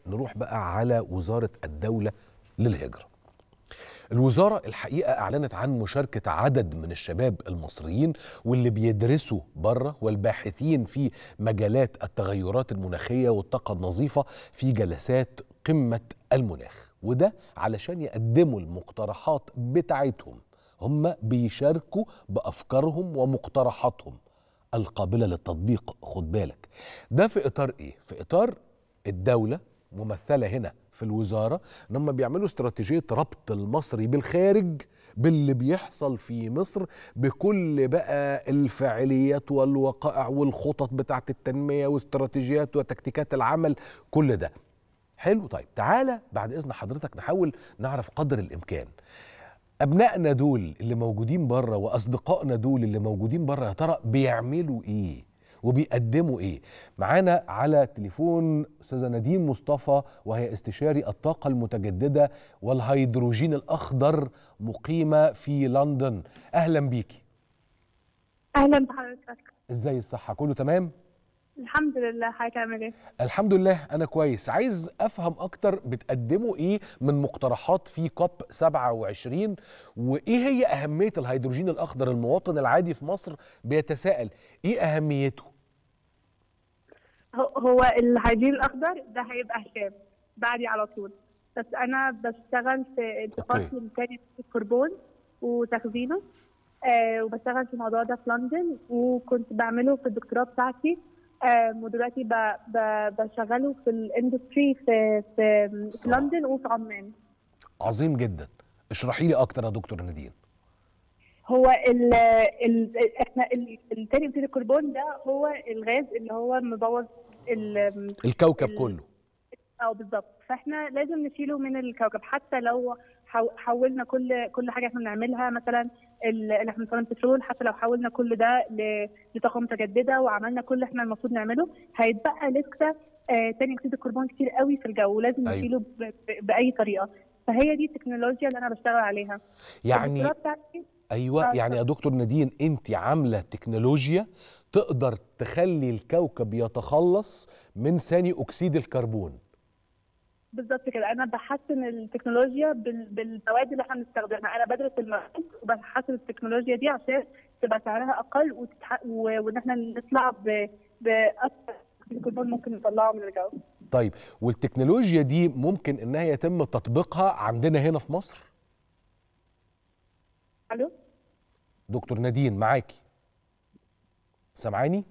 نروح بقى على وزاره الدوله للهجره الوزارة الحقيقة أعلنت عن مشاركة عدد من الشباب المصريين واللي بيدرسوا بره والباحثين في مجالات التغيرات المناخية والطاقة النظيفة في جلسات قمة المناخ وده علشان يقدموا المقترحات بتاعتهم هم بيشاركوا بأفكارهم ومقترحاتهم القابلة للتطبيق خد بالك ده في إطار إيه؟ في إطار الدولة ممثلة هنا في الوزارة ان هم بيعملوا استراتيجية ربط المصري بالخارج باللي بيحصل في مصر بكل بقى الفعاليات والوقائع والخطط بتاعة التنمية واستراتيجيات وتكتيكات العمل كل ده حلو طيب تعالى بعد إذن حضرتك نحاول نعرف قدر الإمكان أبنائنا دول اللي موجودين بره وأصدقائنا دول اللي موجودين بره يا ترى بيعملوا إيه وبيقدموا ايه معانا على تليفون استاذه نديم مصطفى وهي استشاري الطاقه المتجدده والهيدروجين الاخضر مقيمه في لندن اهلا بيكي اهلا بحضرتك ازاي الصحه كله تمام الحمد لله حضرتك عامل ايه الحمد لله انا كويس عايز افهم اكتر بتقدموا ايه من مقترحات في كوب 27 وايه هي اهميه الهيدروجين الاخضر المواطن العادي في مصر بيتساءل ايه اهميته هو- هو الهيدروجين الاخضر ده هيبقى هشام بعدي على طول بس انا بشتغل في التقاط ثاني الكربون وتخزينه آه وبشتغل في الموضوع ده في لندن وكنت بعمله في الدكتوراه بتاعتي آه ودلوقتي ب- ب- بشغله في الاندستري في في, في صح. لندن وفي عمان عظيم جدا اشرحي لي اكتر يا دكتور نادين هو ال ال احنا ال- الثاني اكسيد الكربون ده هو الغاز اللي هو مبوظ ال- الكوكب ال- كله اه بالظبط فاحنا لازم نشيله من الكوكب حتى لو حو- حولنا كل كل حاجه احنا بنعملها مثلا ال- اللي احنا بنستخدم بترول حتى لو حولنا كل ده ل- لطاقه متجدده وعملنا كل اللي احنا المفروض نعمله هيتبقى لسه آه تاني اكسيد الكربون كتير قوي في الجو ولازم أيوة. نشيله ب- ب- باي طريقه فهي دي التكنولوجيا اللي انا بشتغل عليها يعني الدكتوراه بتاعتي ايوه آه، يعني يا دكتور نادين انت عامله تكنولوجيا تقدر تخلي الكوكب يتخلص من ثاني اكسيد الكربون بالظبط كده انا بحسن التكنولوجيا بال- بالمواد اللي احنا بنستخدمها انا بدرس المواد وبحسن التكنولوجيا دي عشان تبقى سعرها اقل وتتح... و... وان احنا نطلع ب... باكثر الكربون ممكن نطلعه من الجو طيب والتكنولوجيا دي ممكن انها يتم تطبيقها عندنا هنا في مصر الو دكتور نادين معاكي سامعاني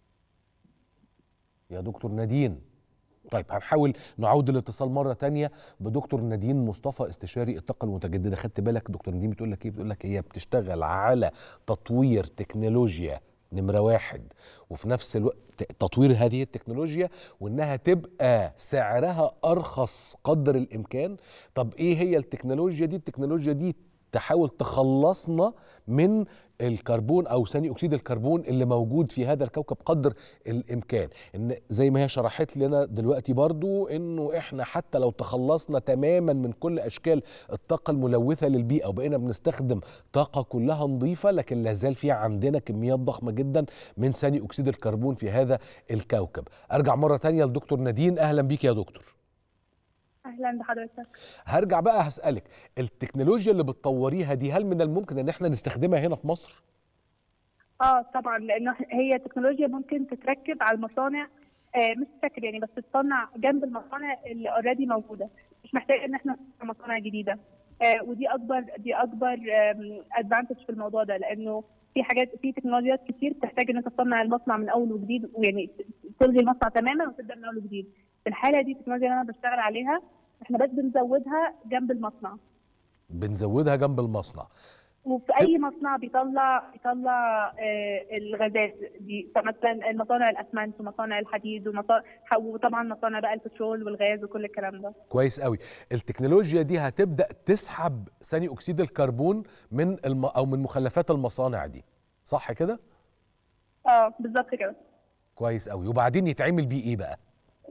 يا دكتور نادين طيب هنحاول نعود الاتصال مرة تانية بدكتور نادين مصطفى استشاري الطاقة المتجددة خدت بالك دكتور نادين بتقول لك ايه بتقول لك هي بتشتغل على تطوير تكنولوجيا نمرة واحد وفي نفس الوقت تطوير هذه التكنولوجيا وانها تبقى سعرها ارخص قدر الامكان طب ايه هي التكنولوجيا دي التكنولوجيا دي تحاول تخلصنا من الكربون او ثاني اكسيد الكربون اللي موجود في هذا الكوكب قدر الامكان ان زي ما هي شرحت لنا دلوقتي برضو انه احنا حتى لو تخلصنا تماما من كل اشكال الطاقه الملوثه للبيئه وبقينا بنستخدم طاقه كلها نظيفه لكن لا زال في عندنا كميات ضخمه جدا من ثاني اكسيد الكربون في هذا الكوكب ارجع مره تانية لدكتور نادين اهلا بيك يا دكتور اهلا بحضرتك هرجع بقى هسألك التكنولوجيا اللا بتطوريها دي هل من الممكن ان احنا نستخدمها هنا في مصر؟ اه طبعا لانه هي تكنولوجيا ممكن تتركب على المصانع آه مش تتركب يعني بس تتصنع جنب المصانع اللي اوريدي موجوده مش محتاج ان احنا نصنع مصانع جديده آه ودي اكبر دي اكبر ادفانتج في الموضوع ده لانه في حاجات في تكنولوجيات كتير تحتاج ان انت تصنع المصنع من اول وجديد ويعني تلغي المصنع تماما وتبدا من اول وجديد في الحاله دي التكنولوجيا اللي انا بشتغل عليها احنا بس بنزودها جنب المصنع بنزودها جنب المصنع وفي اي مصنع بيطلع بيطلع آه الغازات دي فمثلا المصانع الاسمنت ومصانع الحديد ومصانع وطبعا مصانع بقى البترول والغاز وكل الكلام ده كويس قوي التكنولوجيا دي هتبدا تسحب ثاني اكسيد الكربون من الم... او من مخلفات المصانع دي صح كده اه بالظبط كده كويس قوي وبعدين يتعمل بيه ايه بقى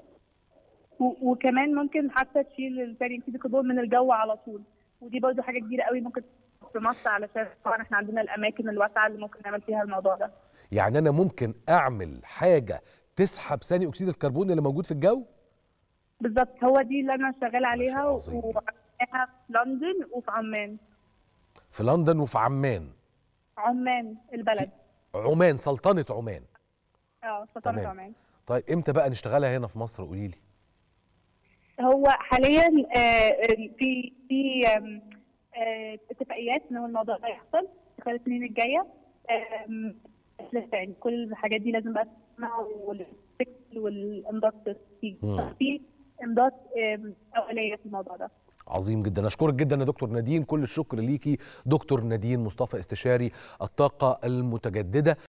و- وكمان ممكن حتى تشيل ثاني اكسيد الكربون من الجو على طول ودي برضو حاجه كبيره قوي ممكن في مصر علشان طبعا احنا عندنا الاماكن الواسعه اللي ممكن نعمل فيها الموضوع ده يعني انا ممكن اعمل حاجه تسحب ثاني اكسيد الكربون اللي موجود في الجو بالظبط هو دي اللي انا شغاله عليها عظيم. وعملناها في لندن وفي عمان في لندن وفي عمان عمان البلد عمان سلطنه عمان اه سلطنه تمام. عمان طيب امتى بقى نشتغلها هنا في مصر قولي لي هو حاليا آه، في في آم، آه، اتفاقيات ان هو الموضوع ده يحصل خلال السنين الجايه آم، بس لسه يعني كل الحاجات دي لازم بقى تسمع والفكر والامضاء تيجي مم. في امضاء آم، اوليه في الموضوع ده عظيم جدا اشكرك جدا يا دكتور نادين كل الشكر ليكي دكتور نادين مصطفى استشاري الطاقه المتجدده